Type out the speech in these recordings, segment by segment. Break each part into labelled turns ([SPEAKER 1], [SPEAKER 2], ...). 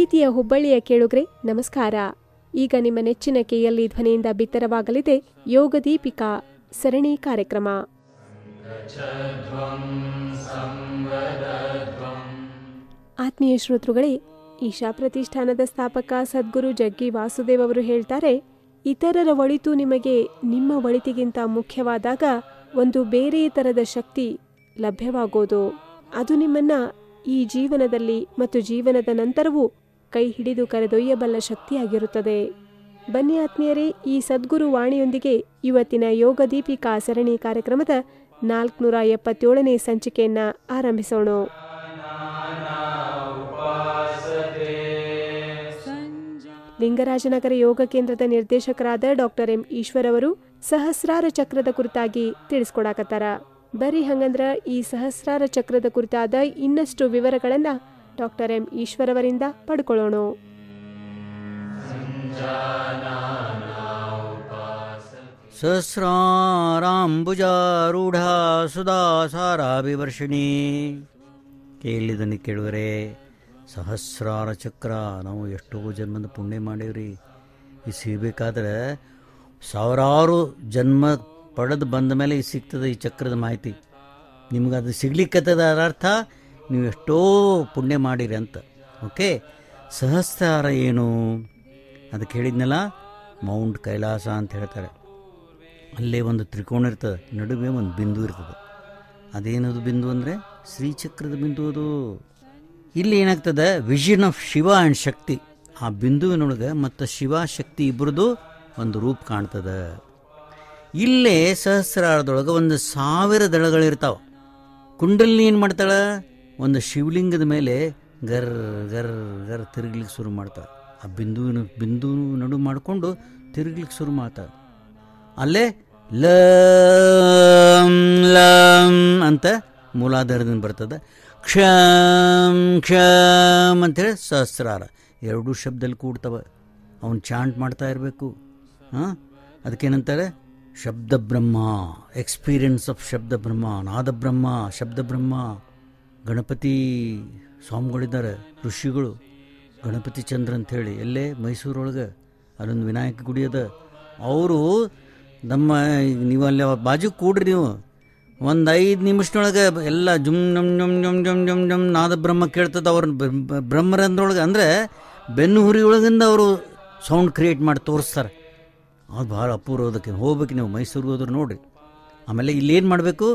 [SPEAKER 1] ಪ್ರೀತಿಯ ಹುಬ್ಬಳ್ಳಿಯ ಕೇಳುಗ್ರೆ ನಮಸ್ಕಾರ ಈಗ ನಿಮ್ಮ ನೆಚ್ಚಿನ ಕೆಯಲ್ಲಿ ಧ್ವನಿಯಿಂದ ಬಿತ್ತರವಾಗಲಿದೆ ಯೋಗ ದೀಪಿಕಾ ಸರಣಿ ಕಾರ್ಯಕ್ರಮ ಆತ್ಮೀಯ ಶ್ರೋತೃಗಳೇ ಈಶಾ ಪ್ರತಿಷ್ಠಾನದ ಸ್ಥಾಪಕ ಸದ್ಗುರು ಜಗ್ಗಿ ವಾಸುದೇವ್ ಅವರು ಹೇಳ್ತಾರೆ ಇತರರ ಒಳಿತು ನಿಮಗೆ ನಿಮ್ಮ ಒಳಿತಿಗಿಂತ ಮುಖ್ಯವಾದಾಗ ಒಂದು ಬೇರೆ ತರದ ಶಕ್ತಿ ಲಭ್ಯವಾಗೋದು ಅದು ನಿಮ್ಮನ್ನ ಈ ಜೀವನದಲ್ಲಿ ಮತ್ತು ಜೀವನದ ನಂತರವೂ ಕೈ ಹಿಡಿದು ಕರೆದೊಯ್ಯಬಲ್ಲ ಶಕ್ತಿಯಾಗಿರುತ್ತದೆ ಬನ್ನಿ ಆತ್ಮೀಯರೇ ಈ ಸದ್ಗುರು ವಾಣಿಯೊಂದಿಗೆ ಇವತ್ತಿನ ಯೋಗ ದೀಪಿಕಾ ಸರಣಿ ಕಾರ್ಯಕ್ರಮದ ನಾಲ್ಕುನೂರ ಎಪ್ಪತ್ತೇಳನೇ ಸಂಚಿಕೆಯನ್ನ ಆರಂಭಿಸೋಣ ಲಿಂಗರಾಜನಗರ ಯೋಗ ಕೇಂದ್ರದ ನಿರ್ದೇಶಕರಾದ ಡಾಕ್ಟರ್ ಎಂ ಈಶ್ವರ್ ಅವರು ಸಹಸ್ರಾರ ಚಕ್ರದ ಕುರಿತಾಗಿ ತಿಳಿಸ್ಕೊಡಾಕತ್ತಾರ ಬರೀ ಹಂಗಂದ್ರ ಈ ಸಹಸ್ರಾರ ಚಕ್ರದ ಕುರಿತಾದ ಇನ್ನಷ್ಟು ವಿವರಗಳನ್ನ ಡಾಕ್ಟರ್ ಎಂ ಈಶ್ವರ್ ಅವರಿಂದ ಪಡ್ಕೊಳ್ಳೋಣ
[SPEAKER 2] ಸಹಸ್ರಾರಾಂಬುಜಾರೂಢ ಸುಧಾ ಸಾರಾಭಿವರ್ಷಿಣಿ ಕೇಳಿದನಿ ಕೇಳುವರೆ ಸಹಸ್ರಾರ ಚಕ್ರ ನಾವು ಎಷ್ಟೋ ಜನ್ಮದ ಪುಣ್ಯ ಮಾಡೀವ್ರಿ ಇದು ಸಿಗಬೇಕಾದ್ರೆ ಸಾವಿರಾರು ಜನ್ಮ ಪಡೆದು ಬಂದ ಮೇಲೆ ಇದು ಸಿಗ್ತದೆ ಈ ಚಕ್ರದ ಮಾಹಿತಿ ನಿಮ್ಗೆ ಅದು ಸಿಗ್ಲಿಕ್ಕತ್ತದ ಅದರ ಅರ್ಥ ನೀವು ಎಷ್ಟೋ ಪುಣ್ಯ ಮಾಡಿರಿ ಅಂತ ಓಕೆ ಸಹಸ್ರಾರ ಏನು ಅದಕ್ಕೆ ಹೇಳಿದ್ನಲ್ಲ ಮೌಂಟ್ ಕೈಲಾಸ ಅಂತ ಹೇಳ್ತಾರೆ ಅಲ್ಲೇ ಒಂದು ತ್ರಿಕೋಣ ಇರ್ತದೆ ನಡುವೆ ಒಂದು ಬಿಂದು ಇರ್ತದೆ ಅದೇನದು ಬಿಂದು ಅಂದರೆ ಶ್ರೀಚಕ್ರದ ಬಿಂದು ಅದು ಇಲ್ಲಿ ಏನಾಗ್ತದೆ vision of Shiva and Shakti ಆ ಬಿಂದುವಿನೊಳಗೆ ಮತ್ತು ಶಿವ ಶಕ್ತಿ ಇಬ್ಬರದು ಒಂದು ರೂಪ ಕಾಣ್ತದೆ ಇಲ್ಲೇ ಸಹಸ್ರಾರದೊಳಗೆ ಒಂದು ಸಾವಿರ ದಳಗಳಿರ್ತಾವೆ ಕುಂಡಲಿನಿ ಏನು ಮಾಡ್ತಾಳೆ ಒಂದು ಶಿವಲಿಂಗದ ಮೇಲೆ ಗರ್ ಗರ್ ಗರ್ ತಿರುಗ್ಲಿಕ್ಕೆ ಶುರು ಮಾಡ್ತಾಳೆ ಆ ಬಿಂದುವಿನ ಬಿಂದು ನಡು ಮಾಡಿಕೊಂಡು ತಿರುಗ್ಲಿಕ್ಕೆ ಶುರು ಮಾಡ್ತಾಳೆ ಅಲ್ಲೇ ಲಂ ಲಂ ಅಂತ ಮೂಲಾಧಾರದಿಂದ ಬರ್ತದೆ ಕ್ಷಮ್ ಕ್ಷಮ್ ಅಂತೇಳಿ ಸಹಸ್ರಾರ ಎರಡೂ ಶಬ್ದಲ್ಲಿ ಕೂಡ್ತವೆ ಅವನು ಚಾಂಟ್ ಮಾಡ್ತಾ ಇರಬೇಕು ಹಾಂ ಅದಕ್ಕೇನಂತಾರೆ ಶಬ್ದ ಬ್ರಹ್ಮ ಎಕ್ಸ್ಪೀರಿಯನ್ಸ್ ಆಫ್ ಶಬ್ದ ಬ್ರಹ್ಮ ನಾದ ಬ್ರಹ್ಮ ಶಬ್ದ ಬ್ರಹ್ಮ ಗಣಪತಿ ಸ್ವಾಮಿಗಳಿದ್ದಾರೆ ಋಷಿಗಳು ಗಣಪತಿ ಚಂದ್ರ ಅಂಥೇಳಿ ಎಲ್ಲೇ ಮೈಸೂರೊಳಗೆ ಅಲ್ಲೊಂದು ವಿನಾಯಕ ಗುಡಿ ಅದ ಅವರು ನಮ್ಮ ನೀವು ಅಲ್ಲಿ ಬಾಜು ಕೂಡ್ರಿ ನೀವು ಒಂದು ಐದು ನಿಮಿಷದೊಳಗೆ ಎಲ್ಲ ಜುಮ್ ಜಮ್ ಜಮ್ ಜಮ್ ಜಮ್ ಜಮ್ ಜಮ್ ನಾದ ಬ್ರಹ್ಮ ಕೇಳ್ತದೆ ಅವ್ರ ಬ್ರಹ್ಮರಂದ್ರೊಳಗೆ ಅಂದರೆ ಬೆನ್ನು ಹುರಿ ಒಳಗಿಂದ ಅವರು ಸೌಂಡ್ ಕ್ರಿಯೇಟ್ ಮಾಡಿ ತೋರಿಸ್ತಾರೆ ಅದು ಭಾಳ ಅಪೂರ್ವದಕ್ಕೆ ಹೋಗ್ಬೇಕು ನೀವು ಮೈಸೂರಿಗೆ ಹೋದ್ರೆ ನೋಡಿರಿ ಆಮೇಲೆ ಇಲ್ಲೇನು ಮಾಡಬೇಕು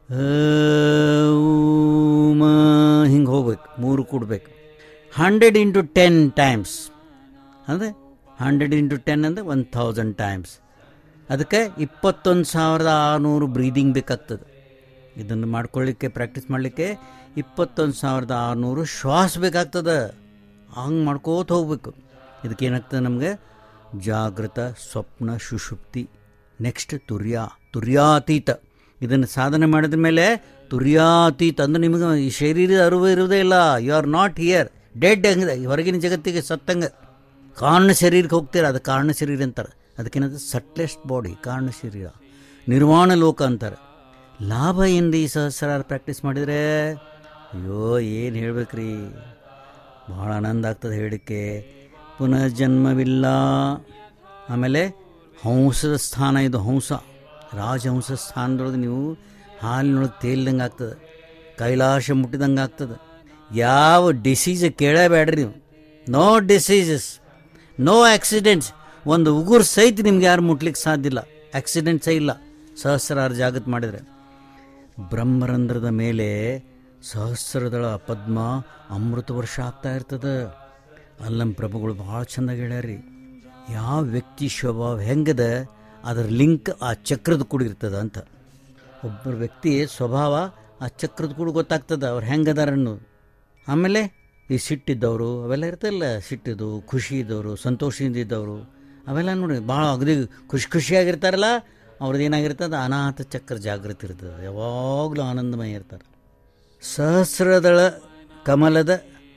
[SPEAKER 2] ಹಿಂಗೆ ಹೋಗ್ಬೇಕು ಮೂರು ಕೂಡ್ಬೇಕು ಹಂಡ್ರೆಡ್ ಇಂಟು ಟೆನ್ ಟೈಮ್ಸ್ ಅಂದರೆ ಹಂಡ್ರೆಡ್ ಇಂಟು ಟೆನ್ ಅಂದರೆ ಒನ್ ಥೌಸಂಡ್ ಟೈಮ್ಸ್ ಅದಕ್ಕೆ ಇಪ್ಪತ್ತೊಂದು ಸಾವಿರದ ಆರುನೂರು ಬ್ರೀದಿಂಗ್ ಬೇಕಾಗ್ತದೆ ಇದನ್ನು ಮಾಡ್ಕೊಳ್ಳಿಕ್ಕೆ ಪ್ರಾಕ್ಟೀಸ್ ಮಾಡಲಿಕ್ಕೆ ಇಪ್ಪತ್ತೊಂದು ಸಾವಿರದ ಆರುನೂರು ಶ್ವಾಸ ಬೇಕಾಗ್ತದೆ ಹಂಗೆ ಮಾಡ್ಕೋತ ಹೋಗ್ಬೇಕು ಇದಕ್ಕೆ ಏನಾಗ್ತದೆ ನಮಗೆ ಜಾಗೃತ ಸ್ವಪ್ನ ಸುಷುಪ್ತಿ ನೆಕ್ಸ್ಟ್ ತುರ್ಯ ತುರ್ಯಾತೀತ ಇದನ್ನು ಸಾಧನೆ ಮಾಡಿದ ಮೇಲೆ ತುರ್ಯಾತೀತ ಅಂದ್ರೆ ನಿಮಗೆ ಈ ಶರೀರದ ಅರಿವು ಇರುವುದೇ ಇಲ್ಲ you are not here dead ಹಂಗೆ ಹೊರಗಿನ ಜಗತ್ತಿಗೆ ಸತ್ತಂಗೆ ಕಾರಣ ಶರೀರಕ್ಕೆ ಹೋಗ್ತೀರ ಅದು ಕಾರಣ ಶರೀರ ಅಂತಾರೆ ಅದಕ್ಕೇನಂದ್ರೆ ಸಟ್ಲೆಸ್ಟ್ ಬಾಡಿ ಕಾರಣ ಶರೀರ ನಿರ್ವಾಣ ಲೋಕ ಅಂತಾರೆ ಲಾಭ ಏನ್ರಿ ಈ ಸಹಸ್ರಾರ ಪ್ರಾಕ್ಟೀಸ್ ಮಾಡಿದರೆ ಅಯ್ಯೋ ಏನು ಹೇಳ್ಬೇಕ್ರಿ ಭಾಳ ಆನಂದ ಆಗ್ತದೆ ಹೇಳಿಕೆ ಪುನರ್ಜನ್ಮವಿಲ್ಲ ಆಮೇಲೆ ಹಂಸದ ಸ್ಥಾನ ಇದು ಹಂಸ ರಾಜಹಂಸ ಸ್ಥಾನದೊಳಗೆ ನೀವು ಹಾಲಿನೊಳಗೆ ತೇಲ್ದಂಗೆ ಆಗ್ತದೆ ಕೈಲಾಶ ಮುಟ್ಟಿದಂಗೆ ಆಗ್ತದೆ ಯಾವ ಡಿಸೀಸ್ ಕೇಳಬೇಡ್ರಿ ನೀವು ನೋ ಡಿಸೀಸಸ್ ನೋ ಆಕ್ಸಿಡೆಂಟ್ಸ್ ಒಂದು ಉಗುರು ಸಹಿತ ನಿಮ್ಗೆ ಯಾರು ಮುಟ್ಲಿಕ್ಕೆ ಸಾಧ್ಯ ಇಲ್ಲ ಆಕ್ಸಿಡೆಂಟ್ಸೇ ಇಲ್ಲ ಸಹಸ್ರಾರು ಜಾಗತ್ ಮಾಡಿದರೆ ಬ್ರಹ್ಮರಂಧ್ರದ ಮೇಲೆ ಸಹಸ್ರದಳ ಪದ್ಮ ಅಮೃತ ವರ್ಷ ಆಗ್ತಾ ಇರ್ತದೆ ಅಲ್ಲಿ ನಮ್ಮ ಪ್ರಭುಗಳು ಭಾಳ ಚೆಂದಾಗಿ ಹೇಳ್ಯಾರಿ ಯಾವ ವ್ಯಕ್ತಿ ಸ್ವಭಾವ ಹೆಂಗದ ಅದರ ಲಿಂಕ್ ಆ ಚಕ್ರದ ಕೂಡ ಇರ್ತದ ಅಂತ ಒಬ್ಬರ ವ್ಯಕ್ತಿ ಸ್ವಭಾವ ಆ ಚಕ್ರದ ಕೂಡ ಗೊತ್ತಾಗ್ತದೆ ಅವ್ರು ಹೆಂಗದಾರ ಅನ್ನೋದು ಆಮೇಲೆ ಈ ಸಿಟ್ಟಿದ್ದವರು ಅವೆಲ್ಲ ಇರ್ತಲ್ಲ ಸಿಟ್ಟಿದ್ದು ಖುಷಿ ಇದ್ದವರು ಸಂತೋಷದಿಂದ ಇದ್ದವರು ಅವೆಲ್ಲ ನೋಡಿ ಭಾಳ ಅಗದಿ ಖುಷಿ ಖುಷಿಯಾಗಿರ್ತಾರಲ್ಲ ಅವ್ರದ್ದು ಏನಾಗಿರ್ತದೆ ಅನಾಥ ಚಕ್ರ ಜಾಗೃತಿ ಇರ್ತದೆ ಯಾವಾಗಲೂ ಆನಂದಮಯ ಇರ್ತಾರೆ ಸಹಸ್ರದಳ ಕಮಲದ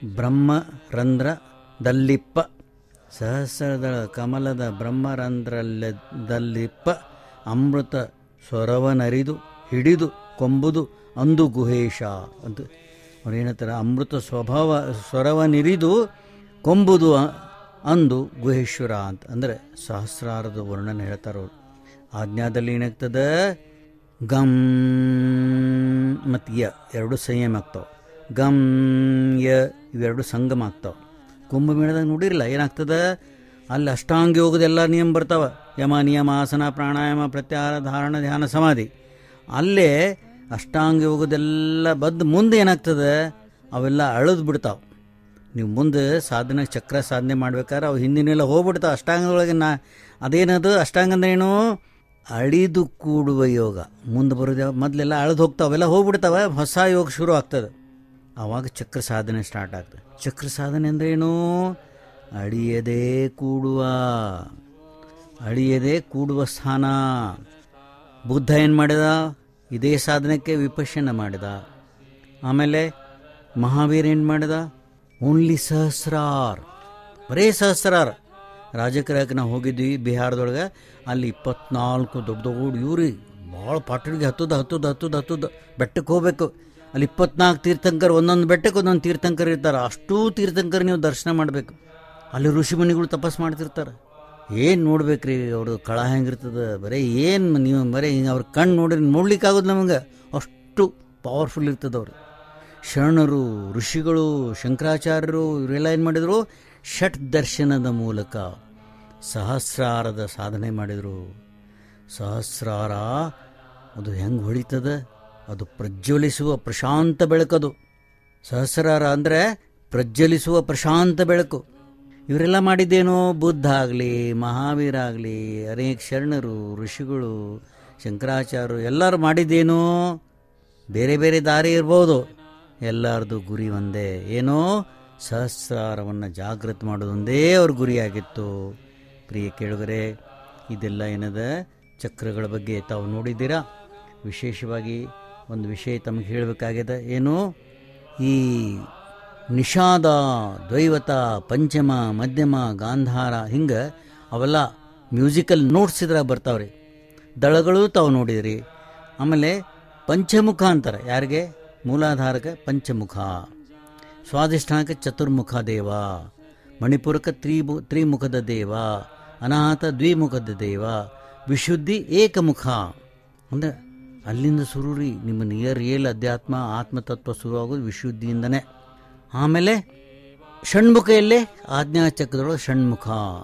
[SPEAKER 2] ಬ್ರಹ್ಮರಂಧ್ರದಲ್ಲಿಪ್ಪ ಸಹಸ್ರದಳ ಕಮಲದ ಬ್ರಹ್ಮರಂಧ್ರದಲ್ಲಿಪ್ಪ ಅಮೃತ ಸ್ವರವನರಿದು ಹಿಡಿದು ಕೊಂಬುದು ಅಂದು ಗುಹೇಶ ಅಂತ ಅವ್ರು ಏನಂತಾರೆ ಅಮೃತ ಸ್ವಭಾವ ಸ್ವರವನಿರಿದು ಕೊಂಬುದು ಅ- ಅಂದು ಗುಹೇಶ್ವರ ಅಂತ ಅಂದರೆ ಸಹಸ್ರಾರದ ವರ್ಣನೆ ಹೇಳ್ತಾರವ್ರು ಆಜ್ಞಾದಲ್ಲಿ ಏನಾಗ್ತದೆ ಗಮ್ ಮತ್ತು ಯ ಎರಡು ಸಂಯಮ ಆಗ್ತಾವೆ ಗಮ್ ಯ ಇವೆರಡು ಸಂಗಮ ಆಗ್ತಾವೆ ಕುಂಭಮೇಳದಾಗ ನೋಡಿರಲ್ಲ ಏನಾಗ್ತದೆ ಅಲ್ಲಿ ಅಷ್ಟಾಂಗ ಯೋಗದೆಲ್ಲ ನಿಯಮ ಬರ್ತಾವ ಯಮ ನಿಯಮ ಆಸನ ಪ್ರಾಣಾಯಾಮ ಪ್ರತ್ಯಾಹಾರ ಧಾರಣ ಧ್ಯಾನ ಸಮಾಧಿ ಅಲ್ಲೇ ಅಷ್ಟಾಂಗ ಯೋಗದೆಲ್ಲ ಬದ್ದು ಮುಂದೆ ಏನಾಗ್ತದೆ ಅವೆಲ್ಲ ಅಳದು ಬಿಡ್ತಾವೆ ನೀವು ಮುಂದೆ ಸಾಧನೆ ಚಕ್ರ ಸಾಧನೆ ಮಾಡ್ಬೇಕಾದ್ರೆ ಅವು ಹಿಂದಿನೆಲ್ಲ ಹೋಗ್ಬಿಡ್ತಾವೆ ಅಷ್ಟಾಂಗದೊಳಗೆ ನಾ ಅದೇನದು ಅಷ್ಟಾಂಗ ಅಂದ್ರೆ ಏನು ಅಳಿದು ಕೂಡುವ ಯೋಗ ಮುಂದೆ ಬರೋದು ಯಾವ- ಮೊದಲೆಲ್ಲ ಅಳದು ಹೋಗ್ತಾವೆ ಅವೆಲ್ಲ ಹೋಗ್ಬಿಡ್ತಾವೆ ಹೊಸ ಯೋಗ ಶುರು ಆಗ್ತದೆ ಆವಾಗ ಚಕ್ರ ಸಾಧನೆ ಸ್ಟಾರ್ಟ್ ಆಗ್ತದೆ ಚಕ್ರ ಸಾಧನೆ ಅಂದ್ರೆ ಏನು ಅಳಿಯದೇ ಕೂಡುವ ಅಳಿಯದೇ ಕೂಡುವ ಸ್ಥಾನ ಬುದ್ಧ ಏನು ಮಾಡಿದ ಇದೇ ಸಾಧನಕ್ಕೆ ವಿಪಶ್ಯನ ಮಾಡಿದ ಆಮೇಲೆ ಮಹಾವೀರ್ ಏನು ಮಾಡಿದ ಓನ್ಲಿ ಸಹಸ್ರಾರ್ ಬರೇ ಸಹಸ್ರಾರ್ ರಾಜಕೀಯಕ್ಕೆ ನಾವು ಹೋಗಿದ್ವಿ ಬಿಹಾರದೊಳಗೆ ಅಲ್ಲಿ ಇಪ್ಪತ್ನಾಲ್ಕು ದೊಡ್ಡ ದೊಡ್ಡ ಇವ್ರಿ ಭಾಳ ಪಾಟಡಿಗೆ ಹತ್ತದ ಹತ್ತದ ಹತ್ತದ ಹತ್ತದ ಬೆಟ್ಟಕ್ಕೆ ಹೋಗ್ಬೇಕು ಅಲ್ಲಿ ಇಪ್ಪತ್ನಾಲ್ಕು ತೀರ್ಥಂಕರ್ ಒಂದೊಂದು ಬೆಟ್ಟಕ್ಕೆ ಒಂದೊಂದು ತೀರ್ಥಂಕರ್ ಇರ್ತಾರೆ ಅಷ್ಟೂ ತೀರ್ಥಂಕರ್ ನೀವು ದರ್ಶನ ಮಾಡಬೇಕು ಅಲ್ಲಿ ಋಷಿಮುನಿಗಳು ತಪಸ್ ಮಾಡ್ತಿರ್ತಾರೆ ಏನು ನೋಡ್ಬೇಕ್ರಿ ಅವ್ರದ್ದು ಕಳ ಹೆಂಗಿರ್ತದೆ ಬರೀ ಏನು ನೀವು ಬರೀ ಹಿಂಗೆ ಅವ್ರ ಕಣ್ಣು ನೋಡ್ರಿ ನೋಡ್ಲಿಕ್ಕಾಗೋದು ನಮಗೆ ಅಷ್ಟು ಪವರ್ಫುಲ್ ಇರ್ತದೆ ಅವ್ರು ಶರಣರು ಋಷಿಗಳು ಶಂಕರಾಚಾರ್ಯರು ಇವರೆಲ್ಲ ಏನು ಮಾಡಿದರು ಷಟ್ ದರ್ಶನದ ಮೂಲಕ ಸಹಸ್ರಾರದ ಸಾಧನೆ ಮಾಡಿದರು ಸಹಸ್ರಾರ ಅದು ಹೆಂಗೆ ಹೊಳಿತದ ಅದು ಪ್ರಜ್ವಲಿಸುವ ಪ್ರಶಾಂತ ಬೆಳಕದು ಸಹಸ್ರಾರ ಅಂದರೆ ಪ್ರಜ್ವಲಿಸುವ ಪ್ರಶಾಂತ ಬೆಳಕು ಇವರೆಲ್ಲ ಮಾಡಿದ್ದೇನು ಬುದ್ಧ ಆಗಲಿ ಮಹಾವೀರ ಆಗಲಿ ಅನೇಕ ಶರಣರು ಋಷಿಗಳು ಶಂಕರಾಚಾರ್ಯರು ಎಲ್ಲರೂ ಮಾಡಿದ್ದೇನು ಬೇರೆ ಬೇರೆ ದಾರಿ ಇರ್ಬೋದು ಎಲ್ಲರದು ಗುರಿ ಒಂದೇ ಏನೋ ಸಹಸ್ರಾರವನ್ನು ಜಾಗೃತ ಮಾಡೋದೊಂದೇ ಅವ್ರ ಗುರಿಯಾಗಿತ್ತು ಪ್ರಿಯ ಕೇಳುಗರೆ ಇದೆಲ್ಲ ಏನದ ಚಕ್ರಗಳ ಬಗ್ಗೆ ತಾವು ನೋಡಿದ್ದೀರಾ ವಿಶೇಷವಾಗಿ ಒಂದು ವಿಷಯ ತಮಗೆ ಹೇಳಬೇಕಾಗಿದೆ ಏನು ಈ ನಿಷಾದ ದ್ವೈವತ ಪಂಚಮ ಮಧ್ಯಮ ಗಾಂಧಾರ ಹಿಂಗೆ ಅವೆಲ್ಲ ಮ್ಯೂಸಿಕಲ್ ನೋಟ್ಸ್ ಇದ್ರಾಗ ಬರ್ತಾವ್ರಿ ದಳಗಳು ತಾವು ನೋಡಿದ್ರಿ ಆಮೇಲೆ ಪಂಚಮುಖ ಅಂತಾರೆ ಯಾರಿಗೆ ಮೂಲಾಧಾರಕ್ಕೆ ಪಂಚಮುಖ ಸ್ವಾಧಿಷ್ಠಾನಕ್ಕೆ ಚತುರ್ಮುಖ ದೇವ ಮಣಿಪುರಕ್ಕೆ ತ್ರಿಮು ತ್ರಿಮುಖದ ದೇವ ಅನಾಹತ ದ್ವಿಮುಖದ ದೇವ ವಿಶುದ್ಧಿ ಏಕಮುಖ ಅಂದರೆ ಅಲ್ಲಿಂದ ಶುರು ರೀ ನಿಮ್ಮ ನಿಯರ್ ರಿಯಲ್ ಅಧ್ಯಾತ್ಮ ಆತ್ಮತತ್ವ ಶುರುವಾಗೋದು ವಿಶುದ್ಧಿಯಿಂದನೇ ಆಮೇಲೆ ಷಣ್ಮುಖ ಎಲ್ಲೇ ಆಜ್ಞಾಚಕ್ರದೊಳಗೆ ಷಣ್ಮುಖ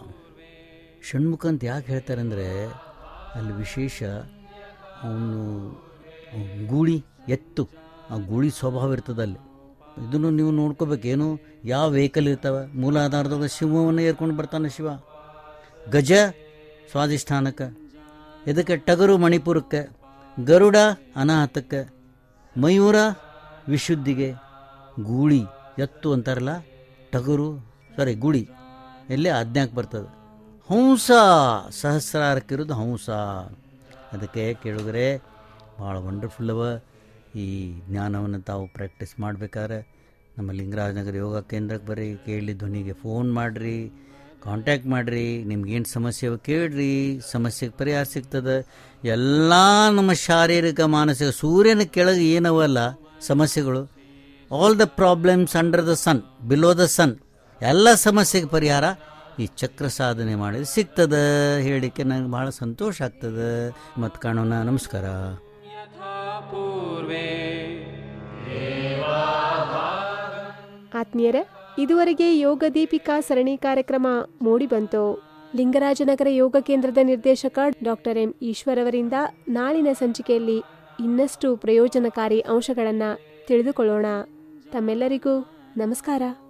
[SPEAKER 2] ಷಣ್ಮುಖ ಅಂತ ಯಾಕೆ ಹೇಳ್ತಾರೆ ಅಂದರೆ ಅಲ್ಲಿ ವಿಶೇಷ ಅವನು ಗೂಳಿ ಎತ್ತು ಆ ಗೂಳಿ ಸ್ವಭಾವ ಇರ್ತದೆ ಅಲ್ಲಿ ಇದನ್ನು ನೀವು ನೋಡ್ಕೋಬೇಕೇನು ಯಾವ ವೆಹಿಕಲ್ ಇರ್ತವೆ ಮೂಲಾಧಾರದೊಳಗೆ ಶಿವವನ್ನು ಏರ್ಕೊಂಡು ಬರ್ತಾನೆ ಶಿವ ಗಜ ಸ್ವಾಧಿಷ್ಠಾನಕ್ಕೆ ಇದಕ್ಕೆ ಟಗರು ಮಣಿಪುರಕ್ಕೆ ಗರುಡ ಅನಾಹತಕ್ಕೆ ಮಯೂರ ವಿಶುದ್ಧಿಗೆ ಗೂಳಿ ಎತ್ತು ಅಂತಾರಲ್ಲ ಟಗರು ಸಾರಿ ಗುಳಿ ಎಲ್ಲೇ ಆಜ್ಞಾಕ್ಕೆ ಬರ್ತದೆ ಹಂಸ ಸಹಸ್ರಾರಕ್ಕಿರೋದು ಹಂಸ ಅದಕ್ಕೆ ಕೇಳಿದ್ರೆ ಭಾಳ ವಂಡರ್ಫುಲ್ ಅವ ಈ ಜ್ಞಾನವನ್ನು ತಾವು ಪ್ರಾಕ್ಟೀಸ್ ಮಾಡಬೇಕಾದ್ರೆ ನಮ್ಮ ಲಿಂಗರಾಜನಗರ ಯೋಗ ಕೇಂದ್ರಕ್ಕೆ ಬರ್ರಿ ಕೇಳಿ ಧ್ವನಿಗೆ ಫೋನ್ ಮಾಡಿರಿ ಕಾಂಟ್ಯಾಕ್ಟ್ ಮಾಡಿರಿ ನಿಮ್ಗೇನು ಸಮಸ್ಯೆ ಅವ ಕೇಳ್ರಿ ಸಮಸ್ಯೆಗೆ ಪರಿಹಾರ ಸಿಗ್ತದೆ ಎಲ್ಲ ನಮ್ಮ ಶಾರೀರಿಕ ಮಾನಸಿಕ ಸೂರ್ಯನ ಕೆಳಗೆ ಏನವಲ್ಲ ಸಮಸ್ಯೆಗಳು all the problems under the sun below the sun ಎಲ್ಲ ಸಮಸ್ಯೆಗೆ ಪರಿಹಾರ ಈ ಚಕ್ರ ಸಾಧನೆ ಮಾಡಿದ್ರೆ ಸಿಗ್ತದೆ ಹೇಳಿಕೆ ನಂಗೆ ಭಾಳ ಸಂತೋಷ ಆಗ್ತದೆ ಮತ್ತು ಕಾಣೋಣ ನಮಸ್ಕಾರ
[SPEAKER 3] यथा पूर्वे
[SPEAKER 1] ಆತ್ಮೀಯರೇ ಇದುವರೆಗೆ ಯೋಗ ದೀಪಿಕಾ ಸರಣಿ ಕಾರ್ಯಕ್ರಮ ಮೂಡಿಬಂತು ಲಿಂಗರಾಜನಗರ ಯೋಗ ಕೇಂದ್ರದ ನಿರ್ದೇಶಕ ಡಾಕ್ಟರ್ ಎಂ ಈಶ್ವರ್ ಅವರಿಂದ ನಾಳಿನ ಸಂಚಿಕೆಯಲ್ಲಿ ಇನ್ನಷ್ಟು ಪ್ರಯೋಜನಕಾರಿ ಅಂಶಗಳನ್ನು ತಿಳಿದುಕೊಳ್ಳೋಣ ತಮ್ಮೆಲ್ಲರಿಗೂ ನಮಸ್ಕಾರ